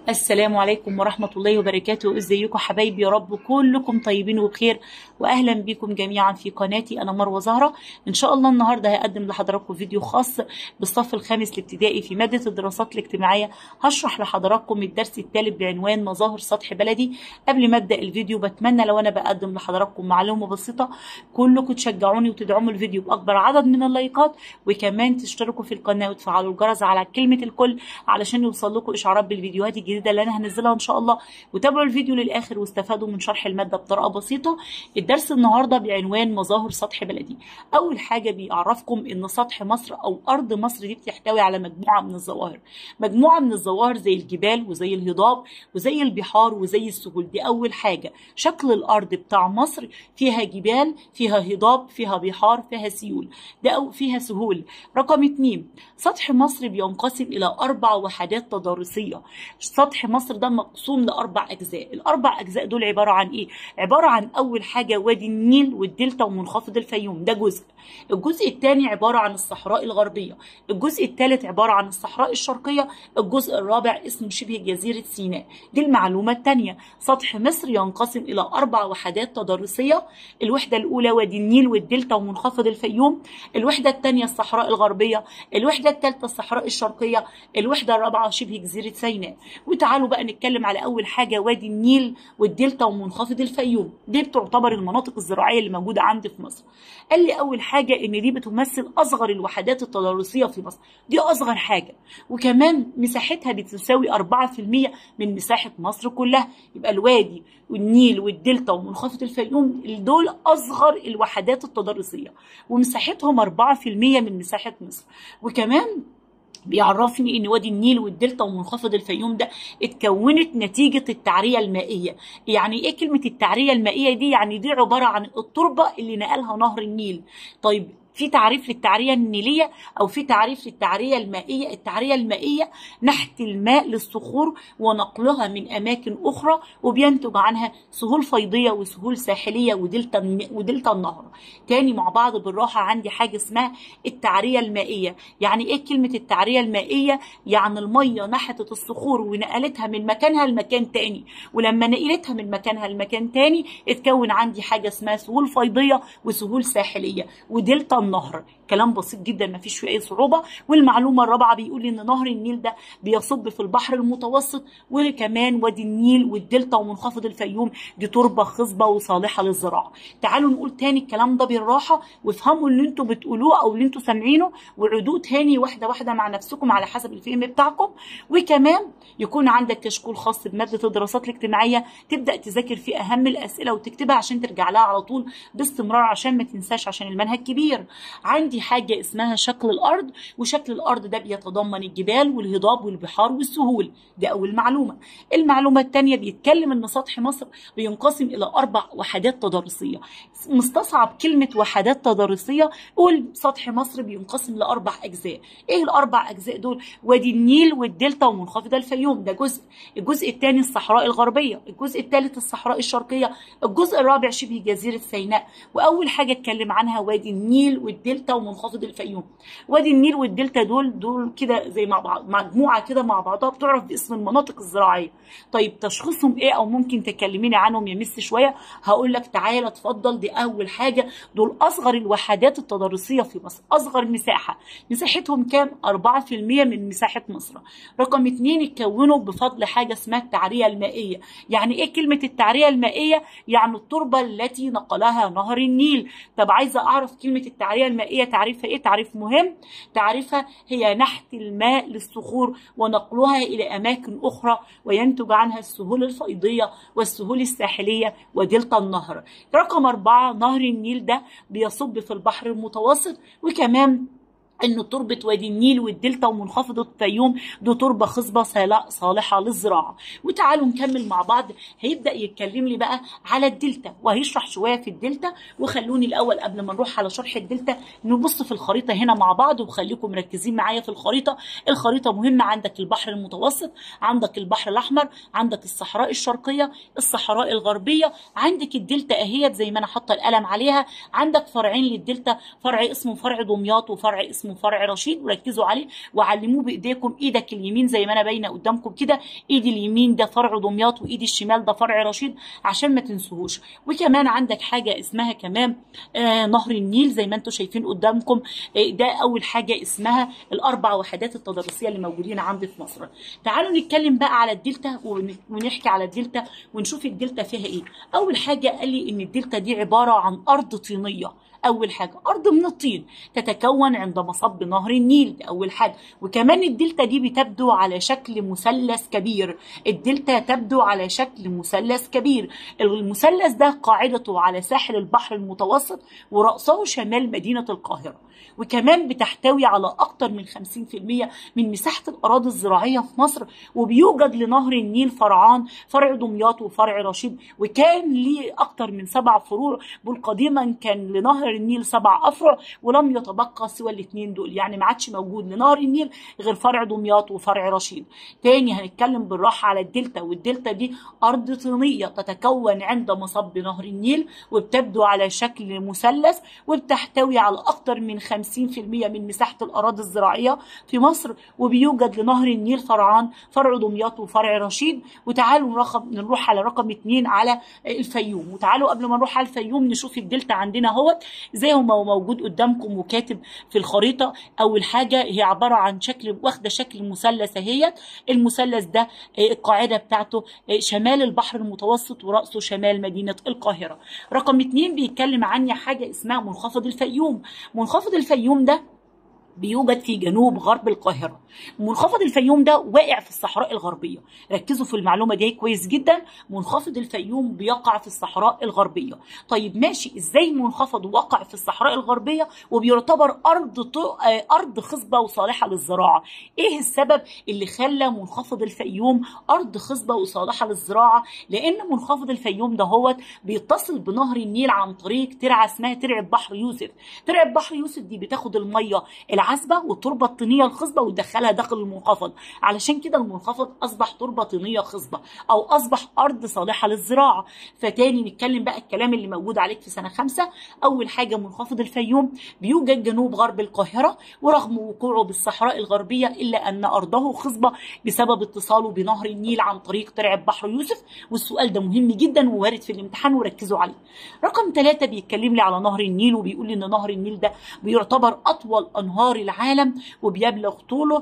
السلام عليكم ورحمة الله وبركاته ازيكم حبايبي يا رب كلكم طيبين وبخير واهلا بكم جميعا في قناتي انا مروة زهرة ان شاء الله النهاردة هقدم لحضراتكم فيديو خاص بالصف الخامس الابتدائي في مادة الدراسات الاجتماعية هشرح لحضراتكم الدرس الثالث بعنوان مظاهر سطح بلدي قبل ما ابدا الفيديو بتمنى لو انا بقدم لحضراتكم معلومة بسيطة كلكم تشجعوني وتدعموا الفيديو باكبر عدد من اللايكات وكمان تشتركوا في القناة وتفعلوا الجرس على كلمة الكل علشان يوصل لكم اشعارات بالفيديوهات الجديدة اللي انا هنزلها ان شاء الله وتابعوا الفيديو للاخر واستفادوا من شرح الماده بطريقه بسيطه الدرس النهارده بعنوان مظاهر سطح بلدي اول حاجه بيعرفكم ان سطح مصر او ارض مصر دي بتحتوي على مجموعه من الظواهر مجموعه من الظواهر زي الجبال وزي الهضاب وزي البحار وزي السهول دي اول حاجه شكل الارض بتاع مصر فيها جبال فيها هضاب فيها بحار فيها سيول ده أو فيها سهول رقم اتنين سطح مصر بينقسم الى اربع وحدات تضاريسيه سطح مصر ده مقسوم لاربع اجزاء الاربع اجزاء دول عباره عن ايه عباره عن اول حاجه وادي النيل والدلتا ومنخفض الفيوم ده جزء الجزء الثاني عباره عن الصحراء الغربيه الجزء الثالث عباره عن الصحراء الشرقيه الجزء الرابع اسمه شبه جزيره سيناء دي المعلومه الثانيه سطح مصر ينقسم الى اربع وحدات تضاريسيه الوحده الاولى وادي النيل والدلتا ومنخفض الفيوم الوحده الثانيه الصحراء الغربيه الوحده الثالثه الصحراء الشرقيه الوحده الرابعه شبه جزيره سيناء وتعالوا بقى نتكلم على اول حاجه وادي النيل والدلتا ومنخفض الفيوم دي بتعتبر المناطق الزراعيه اللي موجوده عندي في مصر قال لي اول حاجه ان دي بتمثل اصغر الوحدات التضاريسيه في مصر دي اصغر حاجه وكمان مساحتها بتساوي 4% من مساحه مصر كلها يبقى الوادي والنيل والدلتا ومنخفض الفيوم دول اصغر الوحدات التضاريسيه ومساحتهم 4% من مساحه مصر وكمان بيعرفني ان وادي النيل والدلتا ومنخفض الفيوم ده اتكونت نتيجه التعريه المائيه يعني ايه كلمه التعريه المائيه دي يعني دي عباره عن التربه اللي نقلها نهر النيل طيب في تعريف للتعريه النيليه او في تعريف للتعريه المائيه التعريه المائيه نحت الماء للصخور ونقلها من اماكن اخرى وبينتج عنها سهول فيضيه وسهول ساحليه ودلتا ودلتا النهر تاني مع بعض بالراحه عندي حاجه اسمها التعريه المائيه يعني ايه كلمه التعريه المائيه يعني الميه نحتت الصخور ونقلتها من مكانها لمكان تاني ولما نقلتها من مكانها لمكان تاني اتكون عندي حاجه اسمها سهول فيضيه وسهول ساحليه ودلتا النهر كلام بسيط جدا ما فيش فيه اي صعوبه والمعلومه الرابعه بيقول ان نهر النيل ده بيصب في البحر المتوسط وكمان وادي النيل والدلتا ومنخفض الفيوم دي تربه خصبه وصالحه للزراعه تعالوا نقول تاني الكلام ده بالراحه وافهموا اللي انتوا بتقولوه او اللي انتوا سامعينه وعدوه تاني واحده واحده مع نفسكم على حسب الفهم بتاعكم وكمان يكون عندك كشكول خاص بماده الدراسات الاجتماعيه تبدا تذاكر فيه اهم الاسئله وتكتبها عشان ترجع لها على طول باستمرار عشان ما تنساش عشان المنهج كبير عندي حاجة اسمها شكل الأرض وشكل الأرض ده بيتضمن الجبال والهضاب والبحار والسهول ده أول معلومة المعلومة الثانية بيتكلم إن سطح مصر بينقسم إلى أربع وحدات تضاريسية مستصعب كلمة وحدات تضاريسية قول سطح مصر بينقسم لأربع أجزاء إيه الأربع أجزاء دول وادي النيل والدلتا ومنخفض الفيوم ده جزء الجزء الثاني الصحراء الغربية الجزء الثالث الصحراء الشرقية الجزء الرابع شبه جزيرة سيناء وأول حاجة اتكلم عنها وادي النيل والدلتا ومنخفض الفيوم وادي النيل والدلتا دول دول كده زي مع بعض مجموعه كده مع بعضها بتعرف باسم المناطق الزراعيه طيب تشخيصهم ايه او ممكن تكلميني عنهم يا مس شويه هقول لك تعالى اتفضل دي اول حاجه دول اصغر الوحدات التضاريسيه في مصر اصغر مساحه مساحتهم كام 4% من مساحه مصر رقم اتنين اتكونوا بفضل حاجه اسمها التعريه المائيه يعني ايه كلمه التعريه المائيه يعني التربه التي نقلها نهر النيل طب عايزه اعرف كلمه التعريه المائيه تعريفها ايه تعريف مهم تعريفها هي نحت الماء للصخور ونقلها الى اماكن اخرى وينتج عنها السهول الفيضيه والسهول الساحليه ودلتا النهر رقم أربعة نهر النيل ده بيصب في البحر المتوسط وكمان ان تربه وادي النيل والدلتا ومنخفض الفيوم دي تربه خصبه صالحه للزراعه وتعالوا نكمل مع بعض هيبدا يتكلم لي بقى على الدلتا وهيشرح شويه في الدلتا وخلوني الاول قبل ما نروح على شرح الدلتا نبص في الخريطه هنا مع بعض وخليكم مركزين معايا في الخريطه الخريطه مهمه عندك البحر المتوسط عندك البحر الاحمر عندك الصحراء الشرقيه الصحراء الغربيه عندك الدلتا اهيت زي ما انا حاطه القلم عليها عندك فرعين للدلتا فرع اسمه فرع دمياط وفرع اسمه اسمه فرع رشيد وركزوا عليه وعلموه بايديكم ايدك اليمين زي ما انا باينه قدامكم كده ايدي اليمين ده فرع دمياط وايدي الشمال ده فرع رشيد عشان ما تنسوهوش وكمان عندك حاجه اسمها كمان آه نهر النيل زي ما انتم شايفين قدامكم آه ده اول حاجه اسمها الاربع وحدات التدريسيه اللي موجودين عندي في مصر تعالوا نتكلم بقى على الدلتا ون- ونحكي على الدلتا ونشوف الدلتا فيها ايه اول حاجه قال لي ان الدلتا دي عباره عن ارض طينيه اول حاجه ارض من الطين تتكون عند مصب نهر النيل ده اول حاجه وكمان الدلتا دي بتبدو على شكل مثلث كبير الدلتا تبدو على شكل مثلث كبير المثلث ده قاعدته على ساحل البحر المتوسط ورأسه شمال مدينة القاهرة وكمان بتحتوي على أكثر من 50% من مساحة الأراضي الزراعية في مصر وبيوجد لنهر النيل فرعان فرع دمياط وفرع رشيد وكان ليه أكثر من سبع فروع بل قديما كان لنهر النيل سبع أفرع ولم يتبقى سوى الاثنين دول يعني ما عادش موجود لنهر النيل غير فرع دمياط وفرع رشيد تاني هنتكلم بالراحة على الدلتا والدلتا دي أرض طينية تتكون عند مصب نهر النيل وبتبدو على شكل مثلث وبتحتوي على أكثر من 50% من مساحة الأراضي الزراعية في مصر وبيوجد لنهر النيل فرعان فرع دمياط وفرع رشيد وتعالوا رقم نروح على رقم اتنين على الفيوم وتعالوا قبل ما نروح على الفيوم نشوف الدلتا عندنا اهوت زي ما هو موجود قدامكم وكاتب في الخريطة أول حاجة هي عبارة عن شكل واخدة شكل مثلث اهيت المثلث ده آه، القاعدة بتاعته آه، شمال البحر المتوسط ورأسه شمال مدينة القاهرة رقم اتنين بيتكلم عن حاجة اسمها منخفض الفيوم منخفض الفيوم ده بيوجد في جنوب غرب القاهرة منخفض الفيوم ده واقع في الصحراء الغربية ركزوا في المعلومة دي كويس جدا منخفض الفيوم بيقع في الصحراء الغربية طيب ماشي ازاي منخفض وقع في الصحراء الغربية وبيعتبر أرض ط... آه، أرض خصبة وصالحة للزراعة ايه السبب اللي خلى منخفض الفيوم أرض خصبة وصالحة للزراعة لأن منخفض الفيوم ده هو بيتصل بنهر النيل عن طريق ترعة اسمها ترعة بحر يوسف ترعة بحر يوسف دي بتاخد المية العذبة والتربة الطينية الخصبة وتدخلها داخل المنخفض علشان كده المنخفض أصبح تربة طينية خصبة أو أصبح أرض صالحة للزراعة فتاني نتكلم بقى الكلام اللي موجود عليك في سنة خمسة أول حاجة منخفض الفيوم بيوجد جنوب غرب القاهرة ورغم وقوعه بالصحراء الغربية إلا أن أرضه خصبة بسبب اتصاله بنهر النيل عن طريق ترعة بحر يوسف والسؤال ده مهم جدا ووارد في الامتحان وركزوا عليه رقم ثلاثة بيتكلم لي على نهر النيل وبيقول لي ان نهر النيل ده بيعتبر اطول انهار العالم وبيبلغ طوله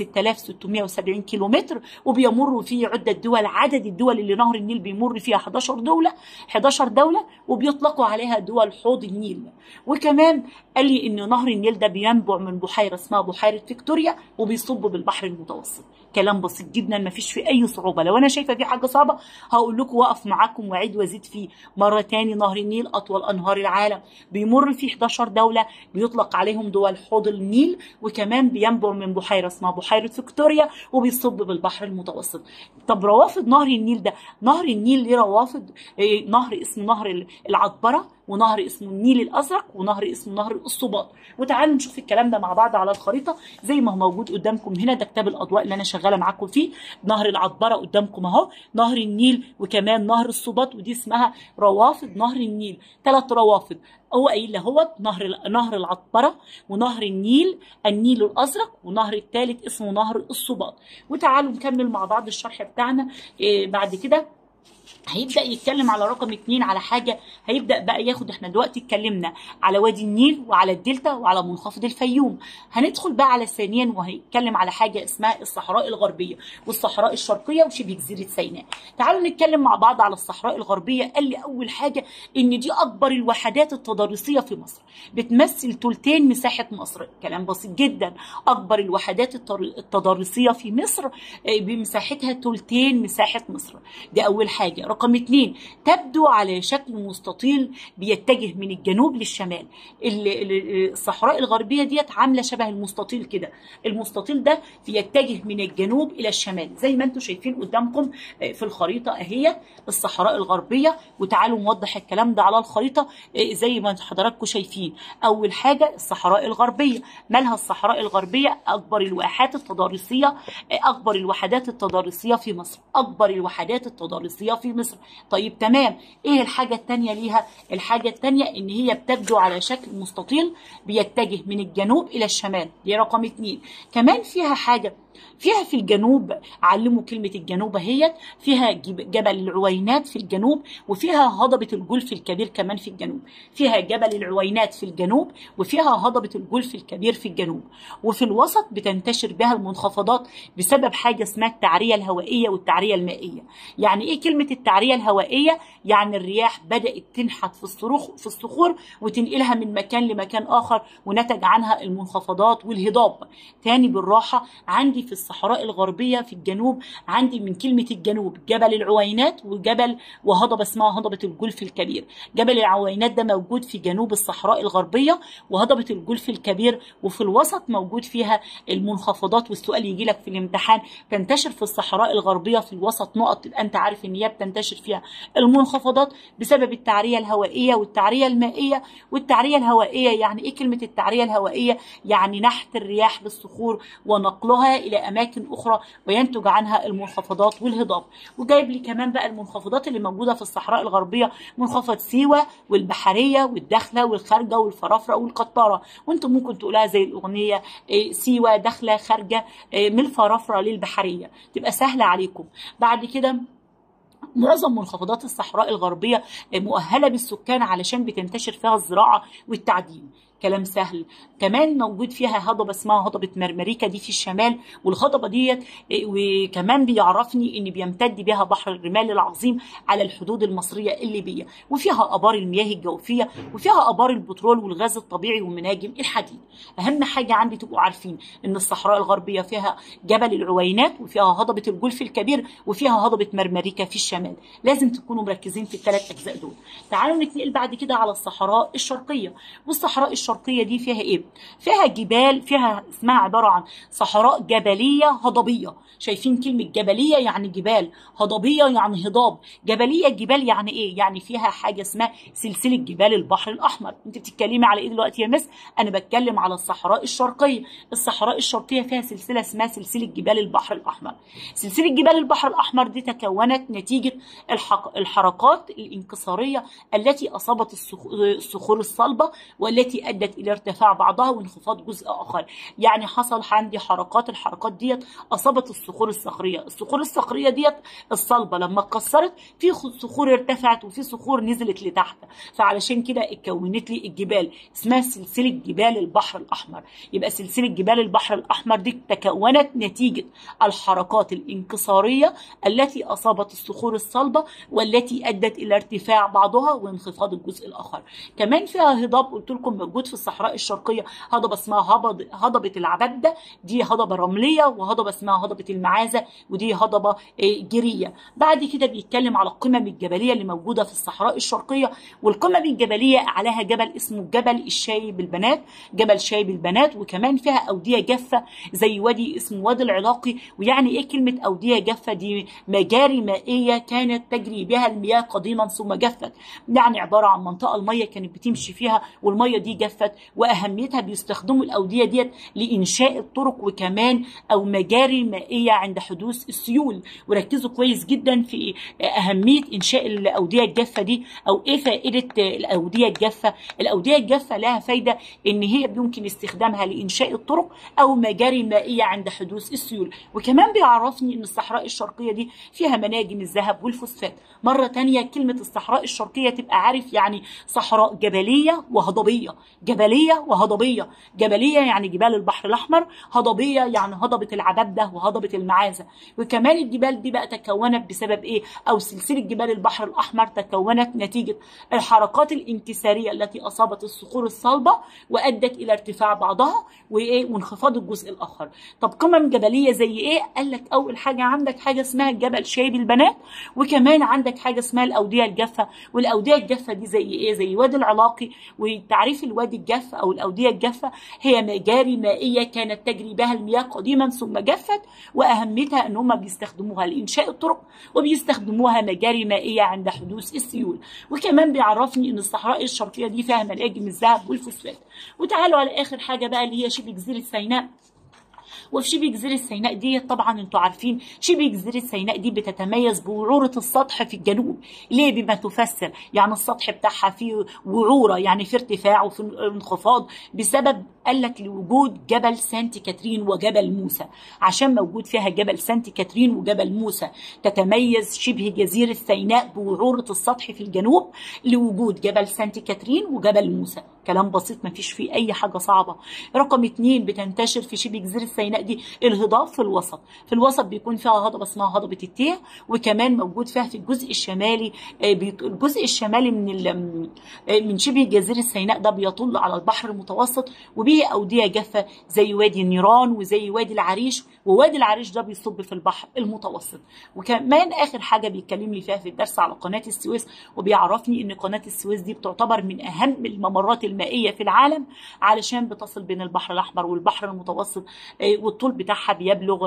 6670 كيلومتر وبيمر فيه عدة دول عدد الدول اللي نهر النيل بيمر فيها 11 دولة 11 دولة وبيطلقوا عليها دول حوض النيل وكمان قال لي ان نهر النيل ده بينبع من بحيرة اسمها بحيرة فيكتوريا وبيصب بالبحر المتوسط كلام بسيط جدا ما فيش فيه اي صعوبة لو انا شايفة في حاجة صعبة هقول لكم واقف معاكم واعيد وازيد فيه مرة تاني نهر النيل اطول انهار العالم بيمر فيه 11 دولة بيطلق عليهم دول حوض النيل وكمان بينبع من بحيرة اسمها بحيرة فيكتوريا وبيصب بالبحر المتوسط طب روافد نهر النيل ده نهر النيل ليه روافد إيه، نهر اسمه نهر العطبرة ونهر اسمه النيل الازرق ونهر اسمه نهر الصباط وتعالوا نشوف الكلام ده مع بعض على الخريطه زي ما هو موجود قدامكم هنا ده كتاب الاضواء اللي انا شغاله معاكم فيه نهر العطبره قدامكم اهو نهر النيل وكمان نهر الصباط ودي اسمها روافد نهر النيل ثلاث روافد هو قايل هو نهر نهر العطبره ونهر النيل النيل الازرق ونهر الثالث اسمه نهر الصباط وتعالوا نكمل مع بعض الشرح بتاعنا إيه بعد كده هيبدا يتكلم على رقم اتنين على حاجه هيبدا بقى ياخد احنا دلوقتي اتكلمنا على وادي النيل وعلى الدلتا وعلى منخفض الفيوم هندخل بقى على ثانيا وهيتكلم على حاجه اسمها الصحراء الغربيه والصحراء الشرقيه وشبه جزيره سيناء تعالوا نتكلم مع بعض على الصحراء الغربيه قال لي اول حاجه ان دي اكبر الوحدات التضاريسيه في مصر بتمثل ثلثين مساحه مصر كلام بسيط جدا اكبر الوحدات التر- التضاريسيه في مصر آه، بمساحتها ثلثين مساحه مصر دي اول حاجه رقم اتنين تبدو على شكل مستطيل بيتجه من الجنوب للشمال ال- ال- الصحراء الغربيه ديت عامله شبه المستطيل كده المستطيل ده بيتجه من الجنوب الى الشمال زي ما انتم شايفين قدامكم آه، في الخريطه اهي الصحراء الغربيه وتعالوا نوضح الكلام ده على الخريطه آه، زي ما حضراتكم شايفين اول حاجه الصحراء الغربيه مالها الصحراء الغربيه اكبر الواحات التضاريسيه آه، اكبر الوحدات التضاريسيه في مصر اكبر الوحدات التضاريسيه الاصليه في مصر طيب تمام ايه الحاجه الثانيه ليها الحاجه الثانيه ان هي بتبدو على شكل مستطيل بيتجه من الجنوب الى الشمال دي رقم اتنين كمان فيها حاجه فيها في الجنوب علموا كلمة الجنوب اهيت فيها جبل العوينات في الجنوب وفيها هضبة الجلف الكبير كمان في الجنوب فيها جبل العوينات في الجنوب وفيها هضبة الجلف الكبير في الجنوب وفي الوسط بتنتشر بها المنخفضات بسبب حاجة اسمها التعرية الهوائية والتعرية المائية يعني ايه كلمة التعرية الهوائية يعني الرياح بدأت تنحت في الصاروخ في الصخور وتنقلها من مكان لمكان آخر ونتج عنها المنخفضات والهضاب تاني بالراحة عندي في الصحراء الغربية في الجنوب عندي من كلمة الجنوب جبل العوينات وجبل وهضبة اسمها هضبة الجلف الكبير جبل العوينات ده موجود في جنوب الصحراء الغربية وهضبة الجلف الكبير وفي الوسط موجود فيها المنخفضات والسؤال يجي لك في الامتحان تنتشر في الصحراء الغربية في الوسط نقط تبقى انت عارف ان هي بتنتشر فيها المنخفضات بسبب التعرية الهوائية والتعرية المائية والتعرية الهوائية يعني ايه كلمة التعرية الهوائية يعني نحت الرياح بالصخور ونقلها الى اماكن اخرى وينتج عنها المنخفضات والهضاب وجايب لي كمان بقى المنخفضات اللي موجوده في الصحراء الغربيه منخفض سيوه والبحريه والداخله والخارجه والفرافره والقطاره وانتم ممكن تقولها زي الاغنيه سيوه داخله خارجه من الفرافره للبحريه تبقى سهله عليكم بعد كده معظم منخفضات الصحراء الغربيه مؤهله بالسكان علشان بتنتشر فيها الزراعه والتعدين كلام سهل كمان موجود فيها هضبة اسمها هضبة مرمريكا دي في الشمال والهضبة ديت وكمان بيعرفني ان بيمتد بها بحر الرمال العظيم على الحدود المصرية الليبية وفيها ابار المياه الجوفية وفيها ابار البترول والغاز الطبيعي ومناجم الحديد اهم حاجة عندي تبقوا عارفين ان الصحراء الغربية فيها جبل العوينات وفيها هضبة الجلف الكبير وفيها هضبة مرمريكا في الشمال لازم تكونوا مركزين في الثلاث اجزاء دول تعالوا نتنقل بعد كده على الصحراء الشرقية والصحراء الشرقية الشرقية دي فيها ايه؟ فيها جبال فيها اسمها عبارة عن صحراء جبلية هضبية شايفين كلمة جبلية يعني جبال هضبية يعني هضاب جبلية جبال يعني ايه؟ يعني فيها حاجة اسمها سلسلة جبال البحر الأحمر انت بتتكلمي على ايه دلوقتي يا مس؟ أنا بتكلم على الصحراء الشرقية الصحراء الشرقية فيها سلسلة اسمها سلسلة جبال البحر الأحمر سلسلة جبال البحر الأحمر دي تكونت نتيجة الحق... الحركات الانكسارية التي أصابت الصخور الصلبة والتي أدت ادت الى ارتفاع بعضها وانخفاض جزء اخر يعني حصل عندي حركات الحركات ديت اصابت الصخور الصخريه الصخور الصخريه ديت الصلبه لما اتكسرت في صخور ارتفعت وفي صخور نزلت لتحت فعلشان كده اتكونت لي الجبال اسمها سلسله جبال البحر الاحمر يبقى سلسله جبال البحر الاحمر دي تكونت نتيجه الحركات الانكساريه التي اصابت الصخور الصلبه والتي ادت الى ارتفاع بعضها وانخفاض الجزء الاخر كمان فيها هضاب قلت لكم موجود في الصحراء الشرقية هضبة اسمها هضبة, هضبة العبدة دي هضبة رملية وهضبة اسمها هضبة المعازة ودي هضبة جيرية بعد كده بيتكلم على القمم الجبلية اللي موجودة في الصحراء الشرقية والقمم الجبلية عليها جبل اسمه جبل الشاي بالبنات جبل شاي بالبنات وكمان فيها أودية جافة زي وادي اسمه وادي العلاقي ويعني ايه كلمة أودية جافة دي مجاري مائية كانت تجري بها المياه قديما ثم جفت يعني عبارة عن منطقة المية كانت بتمشي فيها والمية دي جفت واهميتها بيستخدموا الاوديه ديت لانشاء الطرق وكمان او مجاري مائيه عند حدوث السيول وركزوا كويس جدا في اهميه انشاء الاوديه الجافه دي او ايه فائده الاوديه الجافه الاوديه الجافه لها فايده ان هي يمكن استخدامها لانشاء الطرق او مجاري مائيه عند حدوث السيول وكمان بيعرفني ان الصحراء الشرقيه دي فيها مناجم الذهب والفوسفات مره تانية كلمه الصحراء الشرقيه تبقى عارف يعني صحراء جبليه وهضبيه جبليه وهضبيه جبليه يعني جبال البحر الاحمر هضبيه يعني هضبه العبده وهضبه المعازه وكمان الجبال دي بقى تكونت بسبب ايه او سلسله جبال البحر الاحمر تكونت نتيجه الحركات الانكساريه التي اصابت الصخور الصلبه وادت الى ارتفاع بعضها وايه وانخفاض الجزء الاخر طب قمم جبليه زي ايه قال لك اول حاجه عندك حاجه اسمها جبل شايب البنات وكمان عندك حاجه اسمها الاوديه الجافه والاوديه الجافه دي زي ايه زي وادي العلاقي وتعريف الوادي الجاف او الاوديه الجافه هي مجاري مائيه كانت تجري بها المياه قديما ثم جفت واهميتها ان هم بيستخدموها لانشاء الطرق وبيستخدموها مجاري مائيه عند حدوث السيول وكمان بيعرفني ان الصحراء الشرقيه دي فيها مناجم الذهب والفوسفات وتعالوا على اخر حاجه بقى اللي هي شبه جزيره سيناء وفي شبه جزيره سيناء دي طبعا انتوا عارفين شبه جزيره سيناء دي بتتميز بوعوره السطح في الجنوب ليه بما تفسر يعني السطح بتاعها فيه وعوره يعني في ارتفاع وفي انخفاض بسبب قال لك لوجود جبل سانت كاترين وجبل موسى عشان موجود فيها جبل سانت كاترين وجبل موسى تتميز شبه جزيره سيناء بوعوره السطح في الجنوب لوجود جبل سانت كاترين وجبل موسى كلام بسيط ما فيش فيه اي حاجه صعبه رقم اتنين بتنتشر في شبه جزيره سيناء دي الهضاب في الوسط في الوسط بيكون فيها هضبه اسمها هضبه التيه وكمان موجود فيها في الجزء الشمالي الجزء الشمالي من من شبه جزيره سيناء ده بيطل على البحر المتوسط وبيه اوديه جافه زي وادي النيران وزي وادي العريش ووادي العريش ده بيصب في البحر المتوسط وكمان اخر حاجه بيتكلم لي فيها في الدرس على قناه السويس وبيعرفني ان قناه السويس دي بتعتبر من اهم الممرات المائيه في العالم علشان بتصل بين البحر الاحمر والبحر المتوسط والطول بتاعها بيبلغ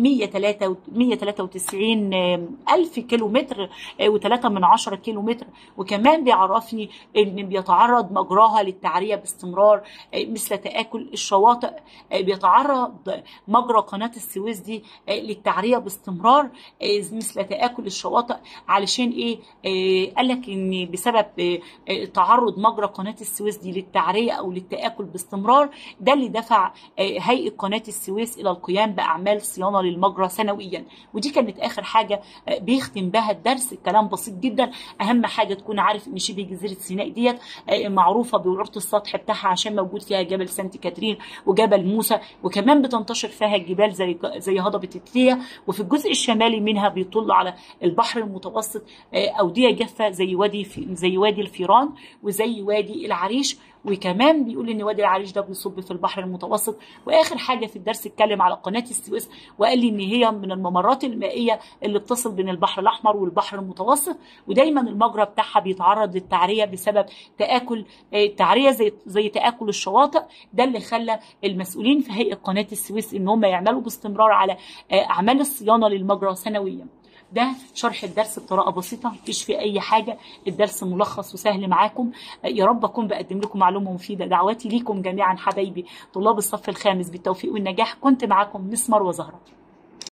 193 الف كيلو متر و3 من 10 كيلو متر وكمان بيعرفني ان بيتعرض مجراها للتعريه باستمرار مثل تاكل الشواطئ بيتعرض مجرى قناه السويس دي للتعريه باستمرار مثل تاكل الشواطئ علشان ايه قال لك ان بسبب تعرض مجرى قناه السويس دي للتعريه او للتاكل باستمرار ده اللي دفع هيئه قناه السويس الى القيام باعمال صيانه للمجرى سنويا ودي كانت اخر حاجه بيختم بها الدرس الكلام بسيط جدا اهم حاجه تكون عارف ان شبه جزيره سيناء ديت معروفه بوعوره السطح بتاعها عشان موجود فيها جبل سانت كاترين وجبل موسى وكمان بتنتشر فيها الجبال زي زي هضبه التيه وفي الجزء الشمالي منها بيطل على البحر المتوسط اوديه جافه زي وادي في زي وادي الفيران وزي وادي العريش وكمان بيقول ان وادي العريش ده بيصب في البحر المتوسط واخر حاجه في الدرس اتكلم على قناه السويس وقال لي ان هي من الممرات المائيه اللي بتصل بين البحر الاحمر والبحر المتوسط ودايما المجرى بتاعها بيتعرض للتعريه بسبب تاكل تعريه زي زي تاكل الشواطئ ده اللي خلى المسؤولين في هيئه قناه السويس ان هم يعملوا باستمرار على اعمال الصيانه للمجرى سنويا ده شرح الدرس بطريقه بسيطه مفيش فيه اي حاجه الدرس ملخص وسهل معاكم يا رب اكون بقدم لكم معلومه مفيده دعواتي ليكم جميعا حبايبي طلاب الصف الخامس بالتوفيق والنجاح كنت معاكم مسمر وزهره